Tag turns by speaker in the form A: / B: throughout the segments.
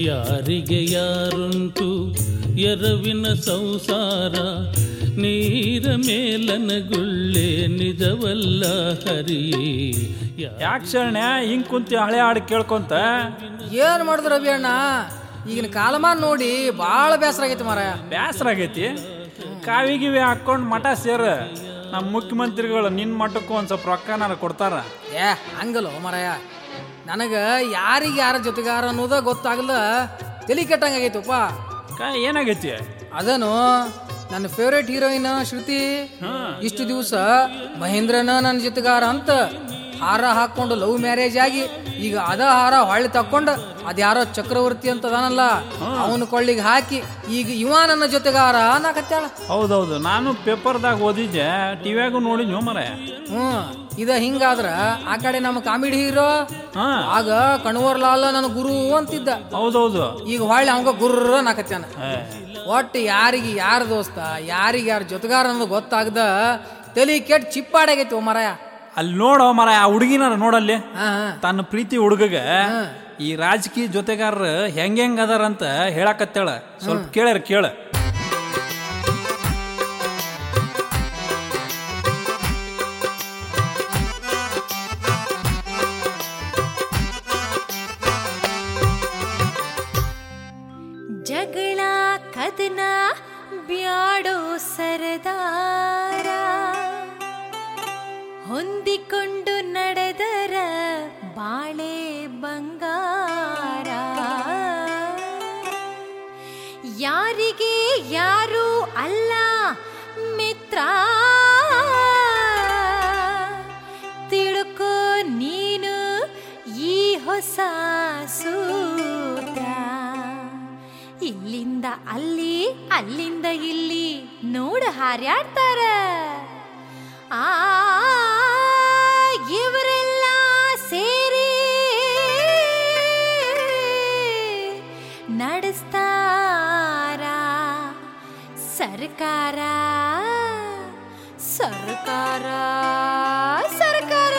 A: ಯಾರಿಗೆ ಯಾರುಂಟು ಎರವಿನ ಸಂಸಾರ ನೀರ ಮೇಲನ ಗುಳ್ಳೆ ನಿಜವಲ್ಲ ಹರಿಯೇ ಯಾ-
B: ಯಾಕೆ ಶರಣ್ಯ ಹಿಂಗ್ ಕುಂತಿ ಹಳೆ ಹಾಡು ಕೇಳ್ಕೊಂತ
C: ಏನ್ ಮಾಡಿದ್ರು ರವಿ ಅಣ್ಣ ಈಗಿನ ಕಾಲಮಾನ ನೋಡಿ ಭಾಳ ಬೇಸರ ಆಗೈತಿ ಮಾರಾಯ
B: ಬ್ಯಾಸರ ಆಗೈತಿ ಕಾವಿ ಗಿವಿ ಹಾಕೊಂಡು ಮಠ ಸೇರ ನಮ್ಮ ಮುಖ್ಯಮಂತ್ರಿಗಳು ನಿನ್ನ ಮಠಕ್ಕೂ ಒಂದು ಸ್ವಲ್ಪ ರೊಕ್ಕನಾರ ಕೊಡ್ತಾರ
C: ಏ ಹಂಗಲ್ಲ ಮಾರಾಯ ನನಗ ಯಾರಿಗೆ ಯಾರ ಜೊತೆಗಾರ ಅನ್ನೋದ ಗೊತ್ತಾಗಲ್ಲ ತಲೆ ಕೆಟ್ಟಂಗಾಗೈತಪ್ಪ
B: ಕಾ ಏನಾಗೈತಿ
C: ಅದನು ನನ್ನ ಫೇವ್ರೇಟ್ ಹೀರೋಯಿನ್ ಶ್ರುತಿ ಇಷ್ಟು ದಿವಸ ಮಹೇಂದ್ರನ ನನ್ನ ಜೊತೆಗಾರ ಅಂತ ಹಾರ ಹಾಕೊಂಡು ಲವ್ ಮ್ಯಾರೇಜ್ ಆಗಿ ಈಗ ಅದ ಹಾರ ಹೊಳ್ಳಿ ತಕ್ಕೊಂಡು ಅದ್ಯಾರೋ ಚಕ್ರವರ್ತಿ ಅಂತ ಅದಾನಲ್ಲ ಅವನ ಕೊಳ್ಳಿಗೆ ಹಾಕಿ ಈಗ ಇವ ನನ್ನ ಜೊತೆಗಾರ ನಾಕತ್ಯಾಳ
B: ಹೌದೌದು ನಾನು ಪೇಪರ್ದಾಗ ಓದಿದ್ದೆ ಟಿವ್ಯಾಗೂ ನೋಡಿದ್ವು ಮರೆ
C: ಹ್ಮ್ ಇದ ಹಿಂಗಾದ್ರ ಆ ಕಡೆ ನಮ್ಮ ಕಾಮಿಡಿ ಹೀರೋ
B: ಹಾ
C: ಆಗ ಕಣ್ವರ್ ಲಾಲ್ ನನ್ನ ಗುರು ಅಂತಿದ್ದ
B: ಹೌದೌದು
C: ಈಗ ಹೊಳ್ಳಿ ಅವಂಗ ಗುರ್ರ ನಾಕತ್ಯಾನ
B: ಏ,
C: ಒಟ್ಟು ಯಾರಿಗೆ ಯಾರ ದೋಸ್ತ ಯಾರಿಗೆ ಯಾರ ಜೊತೆಗಾರ ಅನ್ನೋದು ಗೊತ್ತಾಗ್ದ ತಲಿ ಕೆಟ್ಟ ಚಿಪ್ಪಾಡಾಗೈತಿ ಓ ಮರಾಯ
B: ಅಲ್ಲಿ ನೋಡೋ ಮರ ಆ ಹುಡುಗಿನಾರ ನೋಡಲ್ಲಿ
C: ಹಾ ಹಾ.
B: ತನ್ನ ಪ್ರೀತಿ ಹುಡುಗಗ ಈ ರಾಜಕೀಯ ಜೊತೆಗಾರರು ಹೆಂಗ್ ಹೆಂಗ್ ಅದಾರಂತ ಹೇಳಕತ್ತೇಳ ಸ್ವಲ್ಪ ಕೇಳ್ಯಾರ ಕೇಳ
D: ಜಗಳ ಕದನ ಬ್ಯಾಡೋ ಸರದಾರ ಹೊಂದಿಕೊಂಡು ನಡೆದರ ಬಾಳೆ ಬಂಗಾರ ಯಾರಿಗೆ ಯಾರು ಅಲ್ಲ ಮಿತ್ರ ತಿಳ್ಕೊ ನೀನು ಈ ಹೊಸ ಸೂತ್ರ ಇಲ್ಲಿಂದ ಅಲ್ಲಿ ಅಲ್ಲಿಂದ ಇಲ್ಲಿ ನೋಡ ಹಾರ್ಯಾಡ್ತಾರ ಆ ಇವರೆಲ್ಲ ಸೇರಿ ನಡೆಸ್ತಾರ ಸರ್ಕಾರ ಸರ್ಕಾರ ಸರ್ಕಾರ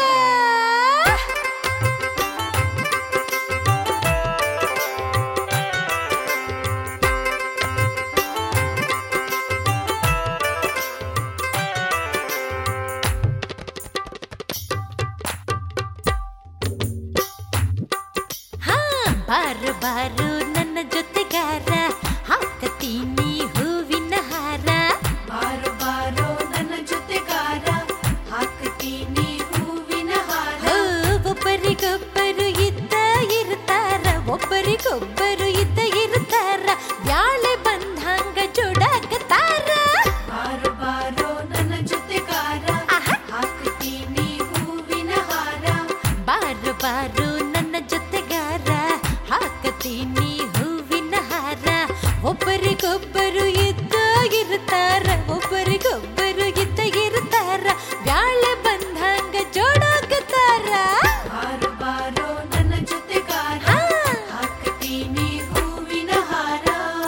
D: ಹಾ ಬಾರು ಬಾರು ನನ್ನ ಜೊತೆಗಾರ ಹಾಕತೀನಿ ಹೂವಿನ ಹಾರ
E: ಬಾರೋ ಬಾರೋ ನನ್ನ ಜೊತೆಗಾರ ಹಾಕ್ತೀನಿ ಹೂವಿನ ಹಾರ
D: ಹೋ, ಒಬ್ಬರಿಗೊಬ್ಬರು ಇದ್ದ ಇರ್ತಾರ ಒಬ್ಬರಿಗೊಬ್ಬರು ಇದ್ದ ಇರ್ತಾರ ಬ್ಯಾಳೆ ಬಂದಂಗ ಜೋಡಾಕತಾರ
E: ಬಾರೋ ಬಾರೋ ನನ್ನ ಜೊತೆಗಾರ
D: ಆಹಾ.
E: ಹಾಕ್ತೀನಿ ಹೂವಿನ ಹಾರ
D: ಬಾರು ಬಾರು ನನ್ನ ಜೊತೆಗಾರ ಹಾಕತೀನಿ ಹೂವಿನ ಹಾರ ಒಬ್ಬರಿಗೊಬ್ಬರು ಇದ್ದ ಇರ್ತಾರ ಒಬ್ಬರಿಗೊಬ್ಬರು ಇದ್ದ ಇರ್ತಾರ ಬ್ಯಾಳೆ ಬಂದಂಗ ಜೋಡಾಕತಾರ
E: ಬಾರೋ ಬಾರೋ ನನ್ನ ಜೊತೆಗಾರ
D: ಹಾ.
E: ಹಾಕ್ತೀನಿ ಹೂವಿನ ಹಾರ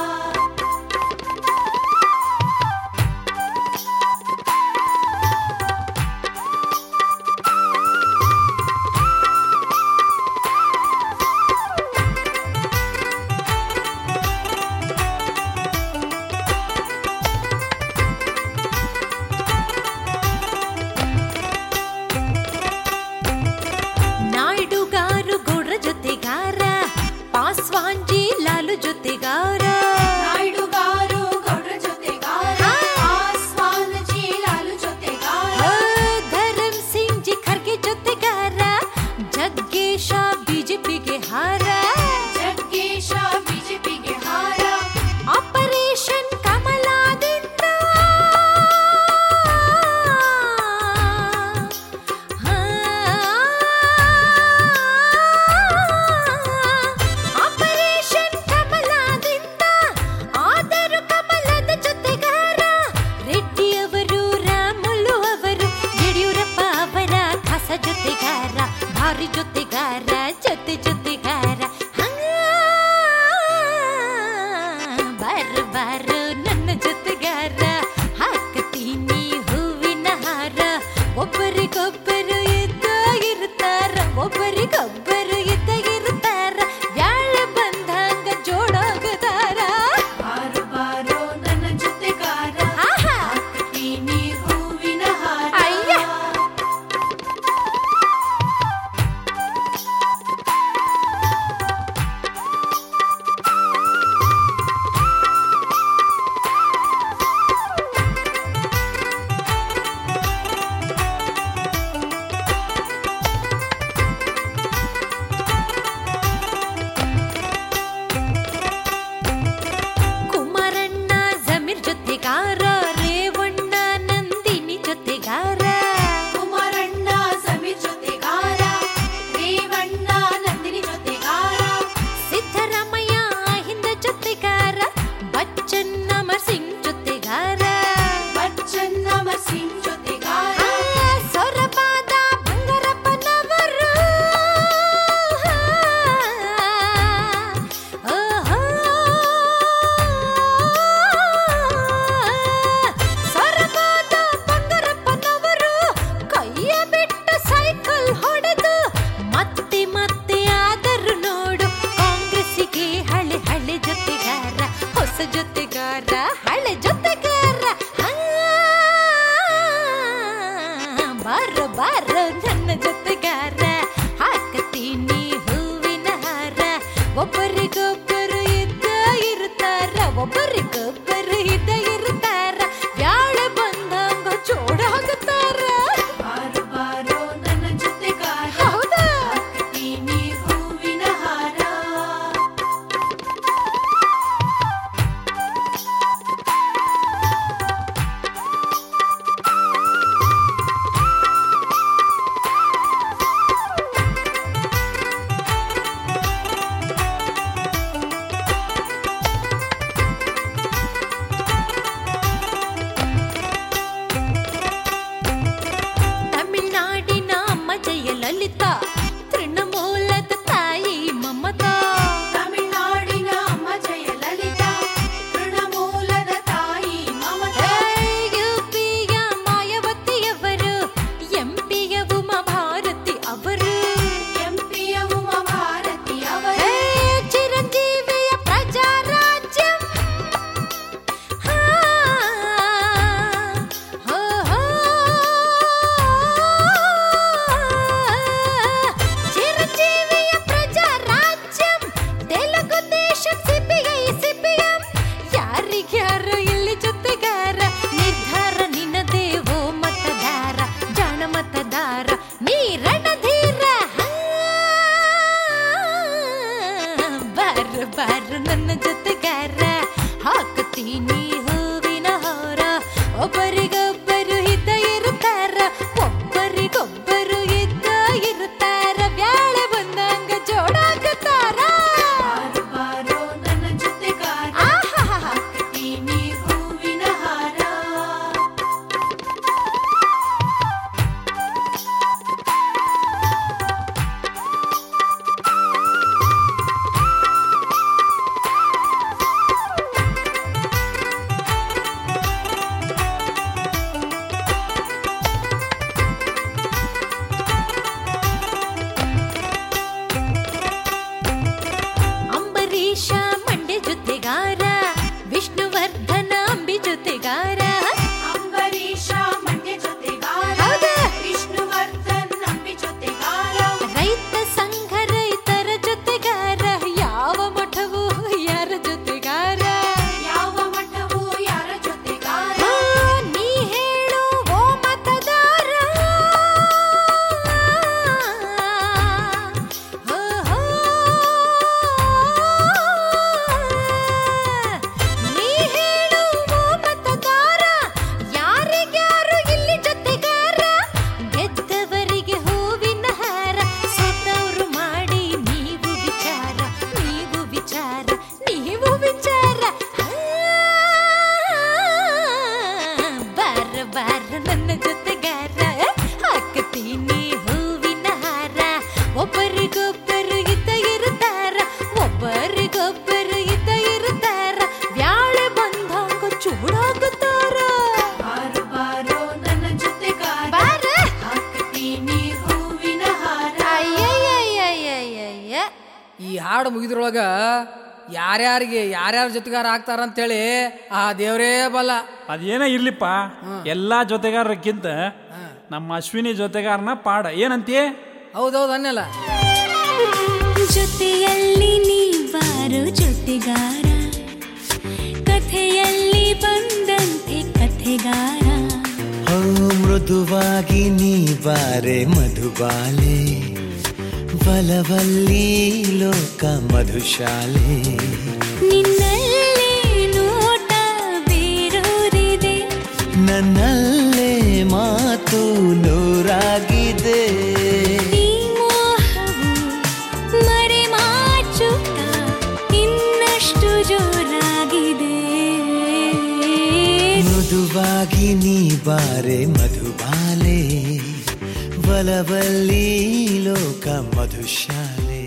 D: ನಾಯ್ಡುಗಾರು ಗೌಡ್ರ ಜೊತೆಗಾರ ಪಾಸ್ವಾಂಜಿ ಲಾಲು ಜೊತೆಗಾರ
E: ನಾಯ್ಡುಗಾರು ಗೌಡ್ರ ಜೊತೆಗಾರ
D: ಹಾ.
E: ಆಸ್ವಾನಜಿ ಲಾಲು ಜೊತೆಗಾರ
D: ಆ, ಧರಮ್ ಸಿಂಗ್ ಜಿ ಖರ್ಗೆ ಜೊತೆಗಾರ ಜಗ್ಗೇಶ ಬಿಜೆಪಿಗೆ ಹಾರ
E: ಜಗ್ಗೇಶ ಬಿಜೆಪಿಗೆ ಹಾರ
D: ಆಪರೇಷನ್ ಕಮಲಾದಿಂದ ಹಾ. ಆಪರೇಷನ್ ಕಮಲಾದಿಂದ ಆದರೂ ಕಮಲದ ಜೊತೆಗಾರ ರೆಡ್ಡಿ ಅವರು ರಾಮುಲು ಅವರು ಯಡಿಯೂರಪ್ಪ ಅವರ ಖಾಸ ಜೊತೆಗಾರ ಭಾರಿ ಜೊತೆಗಾರ ಜೊತೆ ಜೊತೆಗಾರ ಬಾರು ಬಾರು ನನ್ನ ಜೊತೆಗಾರ ಹಾಕತೀನಿ ಹೂವಿನ ಹಾರ ಒಬ್ಬರಿಗೊಬ್ಬರು ಇದ್ದ ಇರ್ತಾರ ಒಬ್ಬರಿಗೊಬ್ಬರು ಇದ್ದ ಇರ್ತಾರ ಬ್ಯಾಳೆ ಬಂದಂಗ ಜೋ ಬಾರೋ ನನ್ನ ಜೊತೆಗಾರ ಹಾಕತೀನಿ ಹೂವಿನ ಹಾರ ಒಬ್ಬರಿಗೊಬ್ಬರು ಇದ್ದ ಇರ್ತಾರ ಒಬ್ಬರಿಗೊಬ್ಬರು ಇದ್ದ ಇರ್ತಾರ ಬ್ಯಾಳೆ ಬಂದಂಗ ಜೋಡ ಹಾಕುತ್ತಾರ
E: ಬಾರು ಬಾರೋ ನನ್ನ ಜೊತೆಗಾರ
D: ಹೌದಾ
E: ಹಾಕ್ತೀನಿ ಹೂವಿನ ಹಾರ
D: ತಮಿಳ್ನಾಡಿನ ಅಮ್ಮ ಜಯಲಲಿತಾ ತೃಣಮೂಲದ ತಾಯಿ ಮಮತಾ
E: ತಮಿಳ್ನಾಡಿನ ಅಮ್ಮ ಜಯಲಲಿತಾ ತೃಣಮೂಲದ ತಾಯಿ ಮಮತಾ
D: ಯುಪಿಯ ಮಾಯಾವತಿಯವರು ಎಂಪಿಯ ಉಮಾ ಭಾರತಿ ಅವರು
E: ಎಂಪಿಯ ಉಮಾ ಭಾರತಿ ಅವರ
D: ಏ, ಚಿರಂಜೀವಿಯ ಪ್ರಜಾರಾಜ್ಯಂ ಹಾ, ಹೋ, ಹೋ. ಚಿರಂಜೀವಿಯ ಪ್ರಜಾರಾಜ್ಯಂ ತೆಲುಗು ದೇಶಂ ಸಿಪಿಐ ಸಿಪಿಎಂ ಯಾರಿಗ್ಯಾರು ಇಲ್ಲಿ ಜೊತೆಗಾರ ನಿರ್ಧಾರ ನಿನ್ನದೇ ಓ ಮತದಾರ ಜಾಣ ಮತದಾರ ನೀ ರಣಧೀರ ಹಾ. ಬಾರು ಬಾರು ನನ್ನ ಜೊತೆಗಾರ ಹಾಕುತ್ತೀನಿ ಹೂವಿನ ಹಾರ ಒಬ್ಬರಿಗೊಬ್ಬರು ಇದ್ದ ಇರುತ್ತಾರ ಒಬ್ಬರಿಗೊಬ್ಬರು ಇದ್ದ ಇರುತ್ತಾರ ಬ್ಯಾಳೆ ಬಂದಂಗ ಜೋಡಾಗುತ್ತಾರ
E: ಬಾರು ಬಾರೋ ನನ್ನ ಜೊತೆಗಾರ
D: ಆಹಾಹಾ.
E: ಹಾಕ್ತೀನಿ ಹೂವಿನ ಹಾರ
D: ಅಂಬರೀಷ ಮಂಡ್ಯ ಜೊತೆಗಾರ ವಿಷ್ಣುವರ್ಧನ ಅಂಬಿ ಜೊತೆಗಾರ
E: ಅಂಬರೀಷ ಮಂಡ್ಯ ಜೊತೆಗಾರ
D: ಹೌದಾ?
E: ವಿಷ್ಣುವರ್ಧನ್ ನಂಬಿ ಜೊತೆಗಾರ
D: ರೈತ ಸಂಘ ರೈತರ ಜೊತೆಗಾರ ಯಾವ ಮಠವು ಯಾರ ಜೊತೆಗಾರ
E: ಯಾವ ಮಠವು ಯಾರ ಜೊತೆಗಾರ
D: ಆ, ನೀ ಹೇಳು ಓ ಮತದಾರ ಹೋ, ಹೋ. ನೀ ಹೇಳು ಓ ಮತದಾರ ಯಾರಿಗ್ಯಾರು ಇಲ್ಲಿ ಜೊತೆಗಾರ ಗೆದ್ದವರಿಗೆ ಹೂವಿನ ಹಾರ ಸೋತವ್ರು ಮಾಡಿ ನೀವು ವಿಚಾರ ನೀವು ವಿಚಾರ ನೀವು ವಿಚಾರ ಆ, ಬಾರ ಬಾರ ನನ್ನ ಜೊತೆಗಾರ ಹಾಕತೀನಿ ಹೂವಿನ ಹಾರ ಒಬ್ಬರಿಗೊಬ್ಬರು ಇದ್ದ ಇರುತ್ತಾರ ಒಬ್ಬರಿಗೊಬ್ಬರು ಇದ್ದ ಇರುತ್ತಾರ ಬ್ಯಾಳೆ ಬಂದಂಗ ಚೂಡಾಗುತ್ತಾರ
E: ಬಾರು ಬಾರೋ ನನ್ನ ಜೊತೆಗಾರ
D: ಬಾರ
E: ಹಾಕ್ತೀನಿ ಹೂವಿನ ಹಾರ
D: ಅಯ್ಯಯ್ಯಯ್ಯಯ್ಯಯ್ಯ
C: ಈ ಹಾಡು ಮುಗಿದ್ರೊಳಗ ಯಾರ್ಯಾರಿಗೆ ಯಾರ್ಯಾರ ಜೊತೆಗಾರ ಆಗ್ತಾರ ಅಂತೇಳಿ ಆ ದೇವರೇ ಬಲ್ಲ
B: ಅದೇನ ಇರ್ಲಿಪ್ಪ ಎಲ್ಲಾ ಜೊತೆಗಾರಕ್ಕಿಂತ ನಮ್ಮ ಅಶ್ವಿನಿ ಜೊತೆಗಾರನ ಪಾಡ ಏನಂತೀಯ
C: ಹೌದೌದು ಅನ್ನಲ್ಲ
F: ಜೊತೆಯಲ್ಲಿ ನೀ ಬಾರೋ ಜೊತೆಗಾರ ಕಥೆಯಲ್ಲಿ ಬಂದಂತೆ ಕಥೆಗಾರ
G: ಹೋ ಮೃದುವಾಗಿ ನೀ ಬಾರೆ ಮಧುಬಾಲೆ ಬಲವಲ್ಲಿ ಲೋಕ ಮಧುಶಾಲೆ
F: ನಿನ್ನಲ್ಲೇ ನೋಟ ಬೇರೂರಿದೆ
G: ನನ್ನಲ್ಲೇ ಮಾತು ನೂರಾಗಿದೆ
F: ಈ ಮೋಹವು ಮರೆ ಮಾಚುತ್ತ ಇನ್ನಷ್ಟು ಜೋರಾಗಿದೆ
G: ಮೃದುವಾಗಿ ನೀ ಬಾರೆ ಮಧುಬಾಲೆ ಬಲವಲ್ಲಿ ಲೋಕ ಮಧುಶಾಲೆ